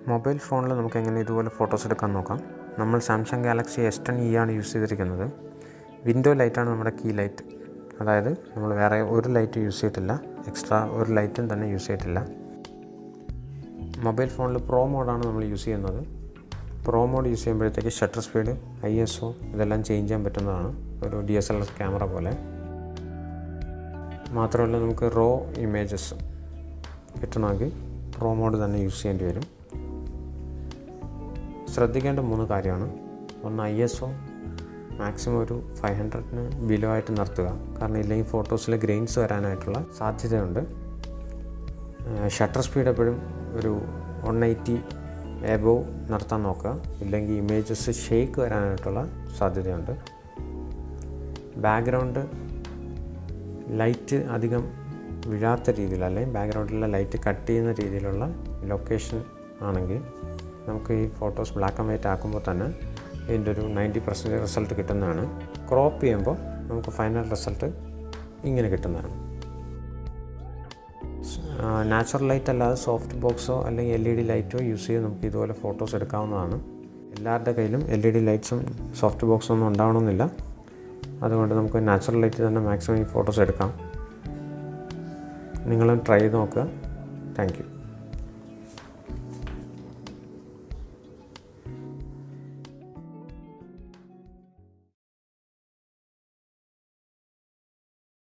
mobile ഫോണിൽ നമുക്ക് എങ്ങനെ ഇതുപോലെ ഫോട്ടോസ് എടുക്കാൻ നോക്കാം നമ്മൾ Samsung Galaxy S ten E ആണ് യൂസ് ചെയ്തിരിക്കുന്നത് വിൻഡോ ലൈറ്റാണ് നമ്മുടെ കീ ലൈറ്റ് അതായത് നമ്മൾ വേറെ ഒരു ലൈറ്റ് യൂസ് ചെയ്തിട്ടില്ല എക്സ്ട്രാ ഒരു ലൈറ്റും തന്നെ യൂസ് ചെയ്തിട്ടില്ല മൊബൈൽ ഫോണിൽ പ്രോ മോഡാണ് നമ്മൾ യൂസ് ചെയ്യുന്നത് പ്രോ മോഡ് യൂസ് ചെയ്യുമ്പോഴത്തേക്ക് shutter speed I S O ഇതെല്ലാം ചേഞ്ച് ചെയ്യാൻ പറ്റുന്നതാണ് ഒരു D S L R camera പോലെ മാത്രമല്ല നമുക്ക് റോ ഇമേജസ് കിട്ടണമെങ്കിൽ പ്രോ മോഡ് തന്നെ യൂസ് ചെയ്യേണ്ടി വരും ശ്രദ്ധിക്കേണ്ട മൂന്ന് കാര്യമാണ് ഒന്ന് ഐ എസ് ഒ മാക്സിമം ഒരു ഫൈവ് ഹൺഡ്രഡിന് ബിലോ ആയിട്ട് നിർത്തുക കാരണം ഇല്ലെങ്കിൽ ഫോട്ടോസിൽ ഗ്രെയിൻസ് വരാനായിട്ടുള്ള സാധ്യതയുണ്ട് ഷട്ടർ സ്പീഡ് എപ്പോഴും ഒരു വൺ എയ്റ്റി എബോവ് നിർത്താൻ നോക്കുക ഇല്ലെങ്കിൽ ഇമേജസ് ഷേക്ക് വരാനായിട്ടുള്ള സാധ്യതയുണ്ട് ബാക്ക്ഗ്രൗണ്ട് ലൈറ്റ് അധികം വീഴാത്ത രീതിയിൽ അല്ലെങ്കിൽ ബാക്ക്ഗ്രൗണ്ടിലെ ലൈറ്റ് കട്ട് ചെയ്യുന്ന രീതിയിലുള്ള ലൊക്കേഷൻ ആണെങ്കിൽ നമുക്ക് ഈ ഫോട്ടോസ് ബ്ലാക്ക് ആൻഡ് വൈറ്റ് ആക്കുമ്പോൾ തന്നെ ഇതിൻ്റെ ഒരു നയൻറ്റി പെർസെൻറ്റേജ് റിസൾട്ട് കിട്ടുന്നതാണ് ക്രോപ്പ് ചെയ്യുമ്പോൾ നമുക്ക് ഫൈനൽ റിസൾട്ട് ഇങ്ങനെ കിട്ടുന്നതാണ് നാച്ചുറൽ ലൈറ്റ് അല്ലാതെ സോഫ്റ്റ് ബോക്സോ അല്ലെങ്കിൽ എൽ ഇ ഡി ലൈറ്റോ യൂസ് ചെയ്ത് നമുക്ക് ഇതുപോലെ ഫോട്ടോസ് എടുക്കാവുന്നതാണ് എല്ലാവരുടെ കയ്യിലും എൽ ഇ ഡി ലൈറ്റ്സും സോഫ്റ്റ് ബോക്സും ഒന്നും ഉണ്ടാവണമെന്നില്ല അതുകൊണ്ട് നമുക്ക് നാച്ചുറൽ ലൈറ്റ് തന്നെ മാക്സിമം ഈ ഫോട്ടോസ് എടുക്കാം നിങ്ങളും ട്രൈ ചെയ്ത് നോക്കുക താങ്ക് യു